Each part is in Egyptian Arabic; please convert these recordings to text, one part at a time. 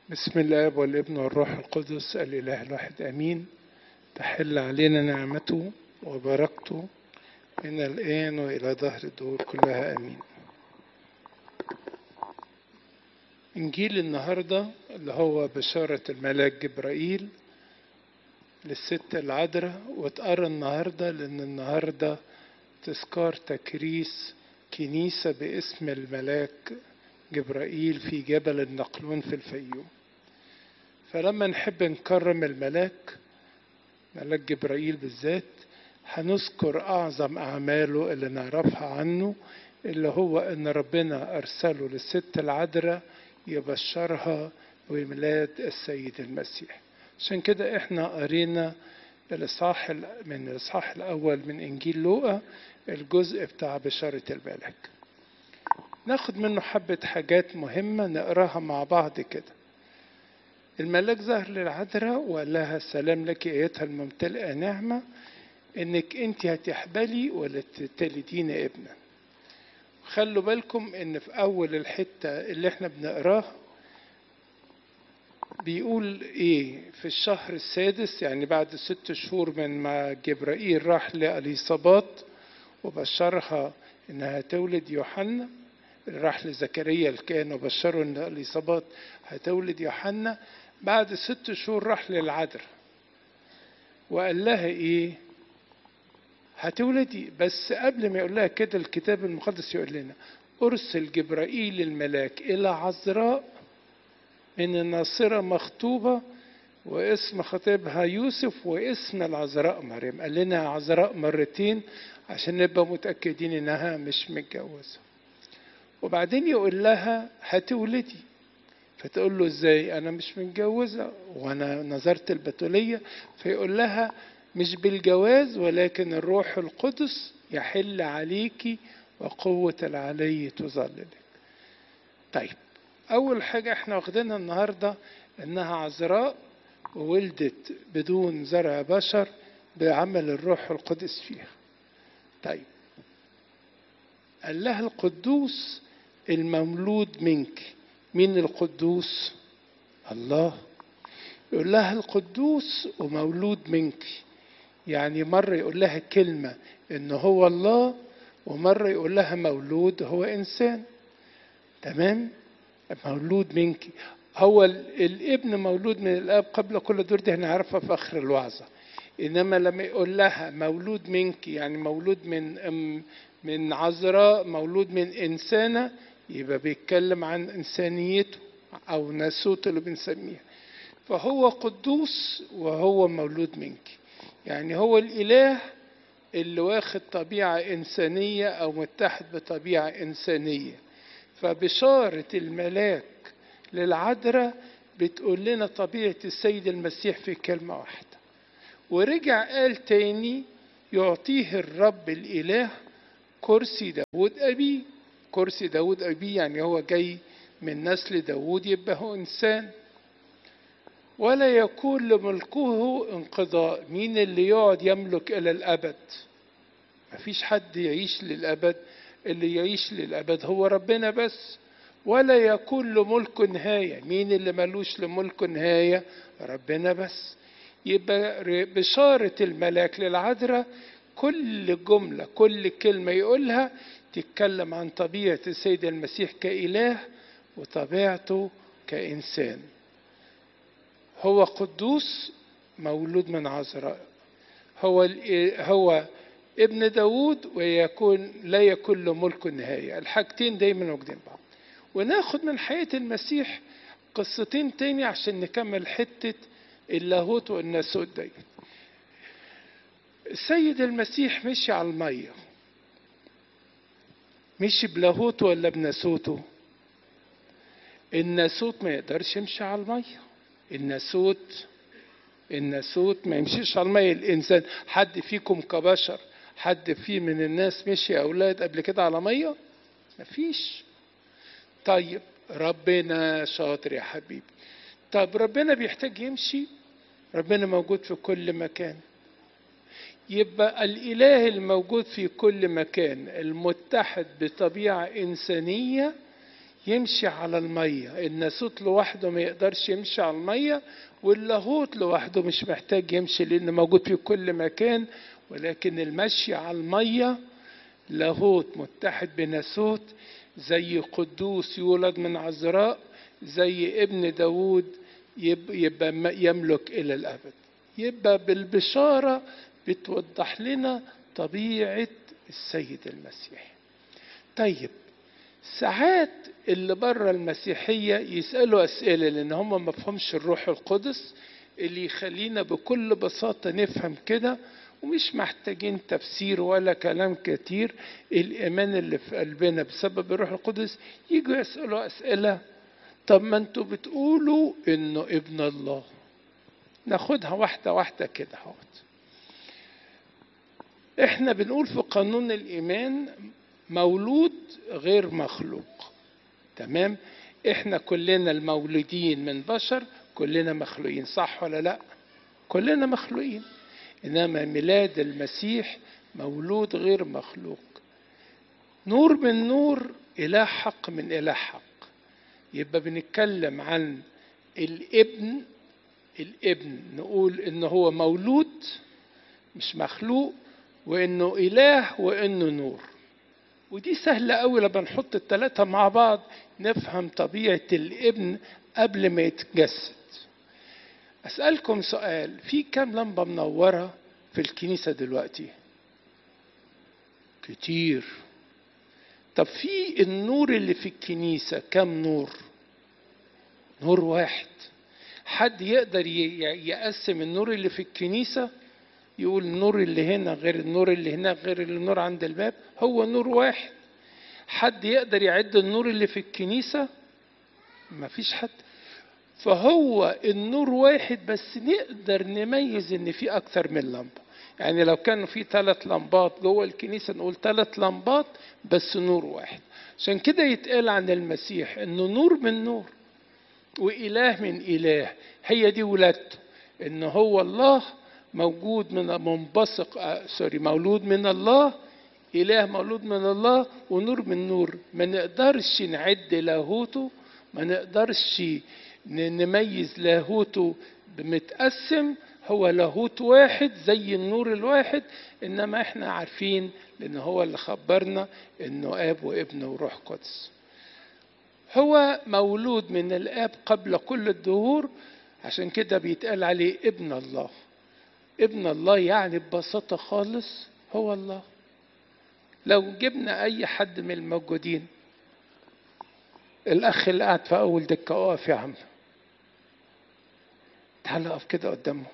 بسم الله والابن والروح القدس الإله الواحد آمين تحل علينا نعمته وبركته من الآن وإلى ظهر الدور كلها آمين إنجيل النهاردة اللي هو بشارة الملاك جبرائيل للست العذراء واتقرا النهاردة لأن النهاردة تذكار تكريس كنيسة باسم الملاك جبرائيل في جبل النقلون في الفيوم فلما نحب نكرم الملاك ملاك جبرائيل بالذات هنذكر أعظم أعماله اللي نعرفها عنه اللي هو إن ربنا أرسله للست العذراء يبشرها بميلاد السيد المسيح عشان كده احنا قرينا الإصحاح من الإصحاح الأول من إنجيل لوقا الجزء بتاع بشارة الملاك ناخد منه حبة حاجات مهمة نقراها مع بعض كده الملاك ظهر للعذراء وقال لها سلام لك ايتها الممتلئه نعمه انك انت هتحبلي ولا تلدين ابنا خلوا بالكم ان في اول الحته اللي احنا بنقراها بيقول ايه في الشهر السادس يعني بعد ست شهور من ما جبرائيل راح لاليصابات وبشرها انها تولد يوحنا راح لزكريا الكاهن وبشره ان اليصابات هتولد يوحنا بعد ست شهور راح للعذراء وقال لها ايه هتولدي بس قبل ما يقول لها كده الكتاب المقدس يقول لنا ارسل جبرائيل الملاك الى عذراء من الناصرة مخطوبة واسم خطيبها يوسف واسم العذراء مريم قال لنا عذراء مرتين عشان نبقى متأكدين انها مش متجوزة وبعدين يقول لها هتولدي فتقول له ازاي انا مش متجوزه وانا نظرت البتوليه فيقول لها مش بالجواز ولكن الروح القدس يحل عليكي وقوه العلي تظللك طيب اول حاجه احنا واخدينها النهارده انها عذراء وولدت بدون زرع بشر بعمل الروح القدس فيها طيب قال لها القدوس المملود منك مين القدوس الله يقول لها القدوس ومولود منك يعني مرة يقول لها كلمة إن هو الله ومرة يقول لها مولود هو إنسان تمام مولود منك هو الابن مولود من الاب قبل كل دور دي هنعرفها في اخر الوعظه انما لما يقول لها مولود منك يعني مولود من من عذراء مولود من انسانه يبقى بيتكلم عن إنسانيته أو ناسوته اللي بنسميها فهو قدوس وهو مولود منك يعني هو الإله اللي واخد طبيعة إنسانية أو متحد بطبيعة إنسانية فبشارة الملاك للعذراء بتقول لنا طبيعة السيد المسيح في كلمة واحدة ورجع قال تاني يعطيه الرب الإله كرسي داود أبيه كرسي داود أبيه يعني هو جاي من نسل داود يبقى هو إنسان ولا يكون لملكه انقضاء مين اللي يقعد يملك إلى الأبد مفيش حد يعيش للأبد اللي يعيش للأبد هو ربنا بس ولا يكون لملك نهاية مين اللي ملوش لملك نهاية ربنا بس يبقى بشارة الملاك للعذراء كل جملة كل كلمة يقولها تتكلم عن طبيعة السيد المسيح كإله وطبيعته كإنسان هو قدوس مولود من عذراء هو هو ابن داود ويكون لا يكون له ملك النهاية الحاجتين دايما واخدين بعض وناخد من حياة المسيح قصتين تاني عشان نكمل حتة اللاهوت والناسوت دايما السيد المسيح مشي على الميه مشي بلاهوته ولا بناسوته الناسوت ما يقدرش يمشي على الميه الناسوت الناسوت ما يمشيش على الميه الانسان حد فيكم كبشر حد فيه من الناس مشي اولاد قبل كده على ميه مفيش طيب ربنا شاطر يا حبيبي طب ربنا بيحتاج يمشي ربنا موجود في كل مكان يبقى الاله الموجود في كل مكان المتحد بطبيعه انسانيه يمشي على المية الناسوت لوحده ما يقدرش يمشي على المية واللاهوت لوحده مش محتاج يمشي لأنه موجود في كل مكان ولكن المشي على المية لاهوت متحد بناسوت زي قدوس يولد من عذراء زي ابن داود يبقى يملك إلى الأبد يبقى بالبشارة بتوضح لنا طبيعة السيد المسيح طيب ساعات اللي بره المسيحية يسألوا أسئلة لأن هم ما فهمش الروح القدس اللي يخلينا بكل بساطة نفهم كده ومش محتاجين تفسير ولا كلام كتير الإيمان اللي في قلبنا بسبب الروح القدس يجوا يسألوا أسئلة طب ما انتوا بتقولوا إنه ابن الله ناخدها واحدة واحدة كده اهوت احنا بنقول في قانون الإيمان مولود غير مخلوق تمام احنا كلنا المولودين من بشر كلنا مخلوقين صح ولا لا كلنا مخلوقين انما ميلاد المسيح مولود غير مخلوق نور من نور اله حق من اله حق يبقى بنتكلم عن الابن الابن نقول ان هو مولود مش مخلوق وانه اله وانه نور ودي سهلة قوي لما نحط التلاتة مع بعض نفهم طبيعة الابن قبل ما يتجسد أسألكم سؤال في كام لمبة منورة في الكنيسة دلوقتي كتير طب في النور اللي في الكنيسة كام نور نور واحد حد يقدر يقسم النور اللي في الكنيسة يقول النور اللي هنا غير النور اللي هناك غير النور عند الباب هو نور واحد حد يقدر يعد النور اللي في الكنيسة ما فيش حد فهو النور واحد بس نقدر نميز ان في اكتر من لمبة يعني لو كانوا في ثلاث لمبات جوه الكنيسة نقول ثلاث لمبات بس نور واحد عشان كده يتقال عن المسيح انه نور من نور وإله من إله هي دي ولادته إن هو الله موجود من منبثق آه سوري مولود من الله إله مولود من الله ونور من نور ما نقدرش نعد لاهوته ما نقدرش نميز لاهوته متقسم هو لاهوت واحد زي النور الواحد انما احنا عارفين لان هو اللي خبرنا انه اب وابن وروح قدس هو مولود من الاب قبل كل الدهور عشان كده بيتقال عليه ابن الله ابن الله يعني ببساطة خالص هو الله لو جبنا أي حد من الموجودين الأخ اللي قاعد في أول دكة أقف يا عم تعال أقف كده قدامه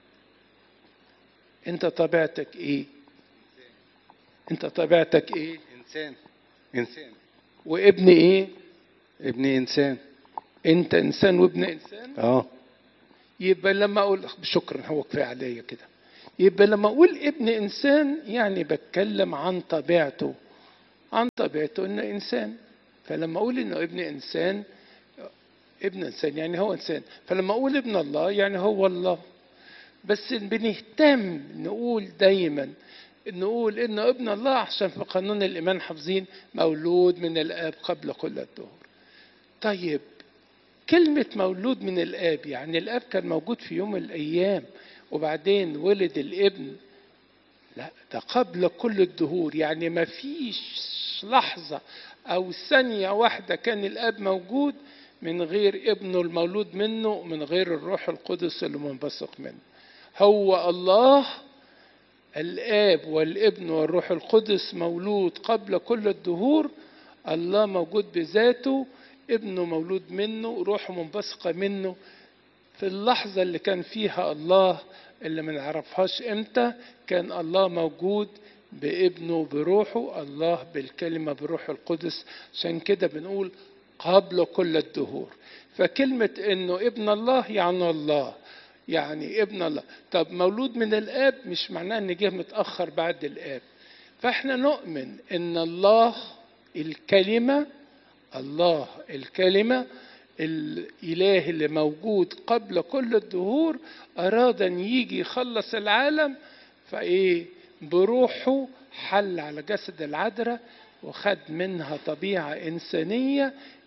أنت طبيعتك إيه؟ أنت طبيعتك إيه؟ إنسان إنسان وابن إيه؟ ابني إنسان أنت إنسان وابن إنسان؟ اه يبقى لما اقول شكرا هو كفايه عليا كده يبقى لما اقول ابن انسان يعني بتكلم عن طبيعته عن طبيعته انه انسان فلما اقول انه ابن انسان ابن انسان يعني هو انسان فلما اقول ابن الله يعني هو الله بس بنهتم نقول دايما نقول انه ابن الله عشان في قانون الايمان حافظين مولود من الاب قبل كل الدهور طيب كلمة مولود من الآب يعني الآب كان موجود في يوم من الأيام وبعدين ولد الابن لا ده قبل كل الدهور يعني ما فيش لحظة أو ثانية واحدة كان الآب موجود من غير ابنه المولود منه من غير الروح القدس اللي منبثق منه هو الله الآب والابن والروح القدس مولود قبل كل الدهور الله موجود بذاته ابنه مولود منه روحه منبثقة منه في اللحظة اللي كان فيها الله اللي ما نعرفهاش امتى كان الله موجود بابنه بروحه الله بالكلمة بروح القدس عشان كده بنقول قبل كل الدهور فكلمة انه ابن الله يعني الله يعني ابن الله طب مولود من الاب مش معناه ان جه متأخر بعد الاب فاحنا نؤمن ان الله الكلمه الله الكلمة الإله اللي موجود قبل كل الدهور أراد أن يجي يخلص العالم فإيه بروحه حل على جسد العذراء وخد منها طبيعة إنسانية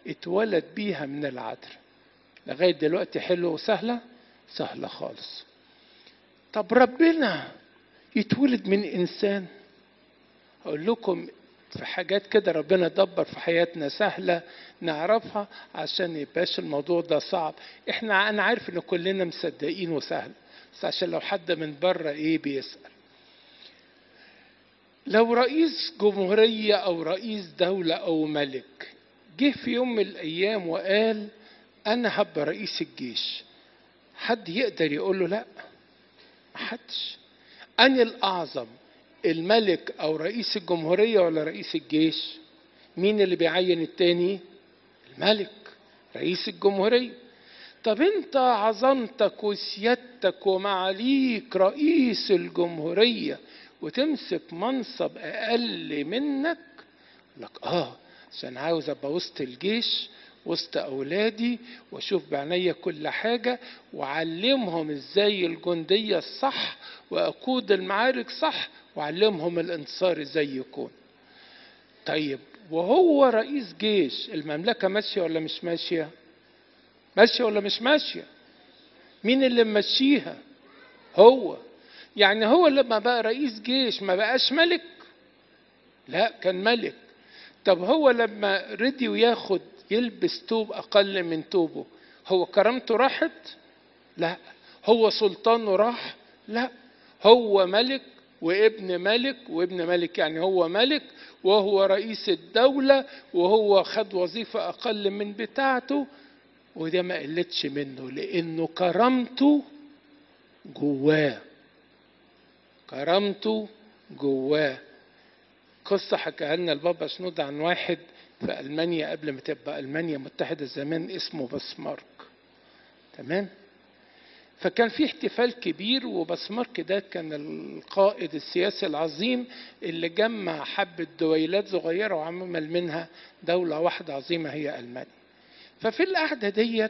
اتولد بيها من العذراء لغاية دلوقتي حلوة وسهلة سهلة خالص طب ربنا يتولد من إنسان أقول لكم في حاجات كده ربنا دبر في حياتنا سهلة نعرفها عشان يبقاش الموضوع ده صعب احنا انا عارف ان كلنا مصدقين وسهل بس عشان لو حد من بره ايه بيسأل لو رئيس جمهورية او رئيس دولة او ملك جه في يوم من الايام وقال انا هبقى رئيس الجيش حد يقدر يقول له لا محدش أنا الأعظم الملك أو رئيس الجمهورية ولا رئيس الجيش مين اللي بيعين التاني الملك رئيس الجمهورية طب انت عظمتك وسيادتك ومعاليك رئيس الجمهورية وتمسك منصب أقل منك لك آه عشان عاوز أبقى وسط الجيش وسط أولادي وأشوف بعينيا كل حاجة وأعلمهم إزاي الجندية الصح وأقود المعارك صح وأعلمهم الانتصار إزاي يكون طيب وهو رئيس جيش المملكة ماشية ولا مش ماشية ماشية ولا مش ماشية مين اللي ممشيها هو يعني هو لما بقى رئيس جيش ما بقاش ملك لا كان ملك طب هو لما رضي وياخد يلبس توب أقل من توبه هو كرامته راحت لا هو سلطانه راح لا هو ملك وابن ملك وابن ملك يعني هو ملك وهو رئيس الدولة وهو خد وظيفة أقل من بتاعته وده ما قلتش منه لأنه كرامته جواه كرامته جواه قصة حكاها لنا البابا شنود عن واحد في ألمانيا قبل ما تبقى ألمانيا متحدة زمان اسمه بسمارك تمام فكان في احتفال كبير وبسمارك ده كان القائد السياسي العظيم اللي جمع حبة دويلات صغيرة وعمل منها دولة واحدة عظيمة هي ألمانيا ففي القعدة ديت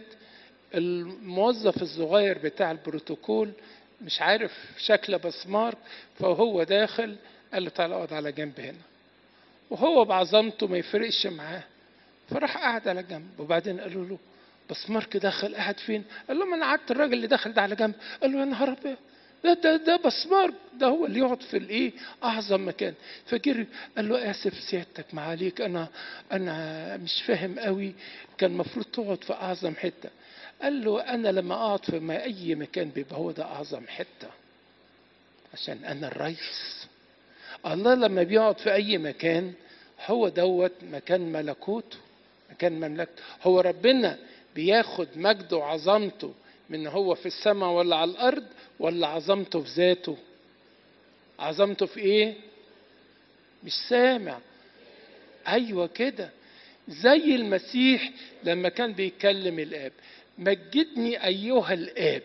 الموظف الصغير بتاع البروتوكول مش عارف شكل بسمارك فهو داخل قال له تعالى اقعد على جنب هنا وهو بعظمته ما يفرقش معاه فراح قعد على جنب وبعدين قالوا له بسمارك دخل قاعد فين؟ قال له ما انا قعدت الراجل اللي دخل ده على جنب قال له يا نهار ابيض ده ده ده بسمارك ده هو اللي يقعد في الايه اعظم مكان فجري قال له اسف سيادتك معاليك انا انا مش فاهم قوي كان المفروض تقعد في اعظم حته قال له انا لما اقعد في ما اي مكان بيبقى هو ده اعظم حته عشان انا الرئيس الله لما بيقعد في اي مكان هو دوت مكان ملكوته مكان مملكته هو ربنا بياخد مجده وعظمته من هو في السماء ولا على الارض ولا عظمته في ذاته عظمته في ايه مش سامع ايوه كده زي المسيح لما كان بيكلم الاب مجدني ايها الاب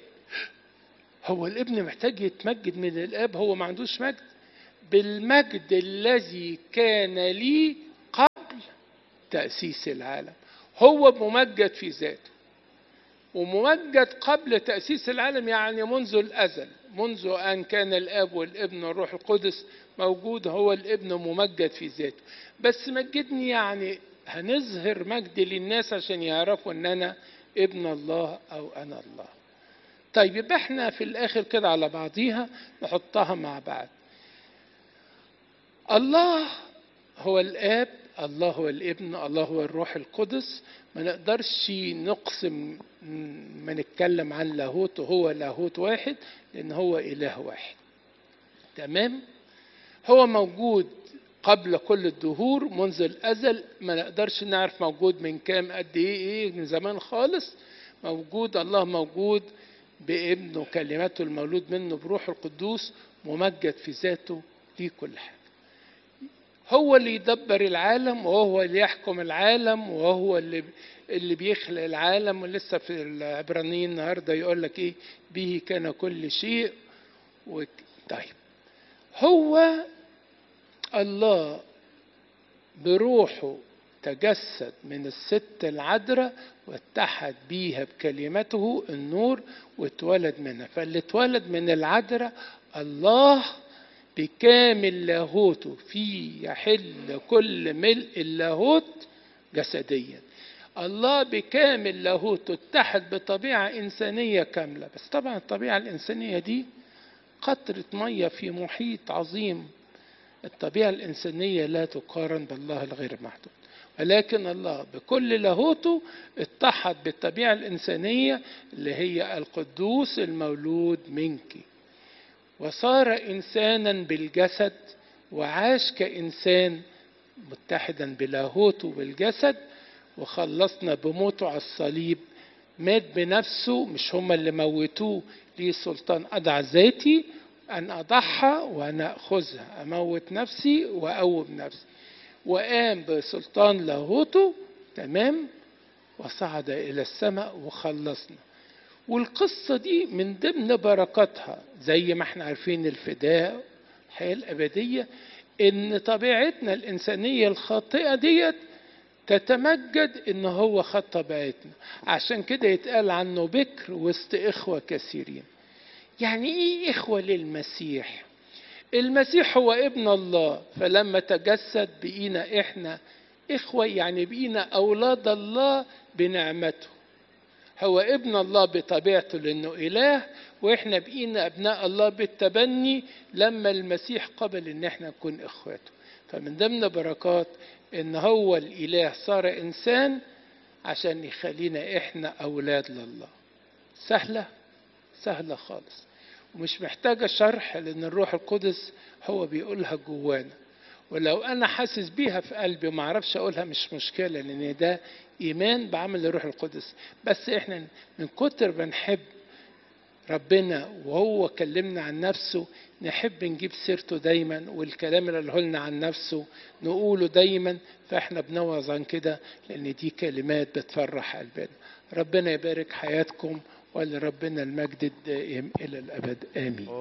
هو الابن محتاج يتمجد من الاب هو ما عندوش مجد بالمجد الذي كان لي قبل تأسيس العالم هو ممجد في ذاته وممجد قبل تأسيس العالم يعني منذ الأزل منذ أن كان الآب والابن والروح القدس موجود هو الابن ممجد في ذاته بس مجدني يعني هنظهر مجدي للناس عشان يعرفوا ان انا ابن الله او انا الله طيب يبقى احنا في الاخر كده على بعضيها نحطها مع بعض الله هو الاب الله هو الابن الله هو الروح القدس ما نقدرش نقسم ما نتكلم عن لاهوت هو لاهوت واحد لان هو اله واحد تمام هو موجود قبل كل الدهور منذ الازل ما نقدرش نعرف موجود من كام قد ايه ايه من زمان خالص موجود الله موجود بابنه كلماته المولود منه بروح القدوس ممجد في ذاته ليه كل حاجه هو اللي يدبر العالم وهو اللي يحكم العالم وهو اللي اللي بيخلق العالم ولسه في العبرانيين النهارده يقول لك ايه به كان كل شيء و... طيب هو الله بروحه تجسد من الست العذراء واتحد بيها بكلمته النور واتولد منها فاللي اتولد من العذراء الله بكامل لاهوته فيه يحل كل ملء اللاهوت جسديا الله بكامل لاهوته اتحد بطبيعة إنسانية كاملة بس طبعا الطبيعة الإنسانية دي قطرة مية في محيط عظيم الطبيعة الإنسانية لا تقارن بالله الغير محدود ولكن الله بكل لاهوته اتحد بالطبيعة الإنسانية اللي هي القدوس المولود منك وصار إنسانا بالجسد وعاش كإنسان متحدا بلاهوته بالجسد وخلصنا بموته على الصليب مات بنفسه مش هم اللي موتوه ليه سلطان أضع ذاتي أن أضحى وأنا أخذها أموت نفسي وأقوم نفسي وقام بسلطان لاهوته تمام وصعد إلى السماء وخلصنا والقصة دي من ضمن بركاتها زي ما احنا عارفين الفداء الحياة الأبدية إن طبيعتنا الإنسانية الخاطئة ديت تتمجد إن هو خد طبيعتنا عشان كده يتقال عنه بكر وسط إخوة كثيرين يعني إيه إخوة للمسيح المسيح هو ابن الله فلما تجسد بقينا إحنا إخوة يعني بقينا أولاد الله بنعمته هو ابن الله بطبيعته لأنه إله وإحنا بقينا أبناء الله بالتبني لما المسيح قبل إن إحنا نكون إخواته فمن ضمن بركات إن هو الإله صار إنسان عشان يخلينا إحنا أولاد لله سهلة سهلة خالص ومش محتاجة شرح لأن الروح القدس هو بيقولها جوانا ولو أنا حاسس بيها في قلبي وما أعرفش أقولها مش مشكلة لأن ده إيمان بعمل الروح القدس بس إحنا من كتر ما نحب ربنا وهو كلمنا عن نفسه نحب نجيب سيرته دايما والكلام اللي قاله لنا عن نفسه نقوله دايما فاحنا بنوعظ عن كده لان دي كلمات بتفرح قلبنا ربنا يبارك حياتكم ولربنا المجد الدائم الى الابد امين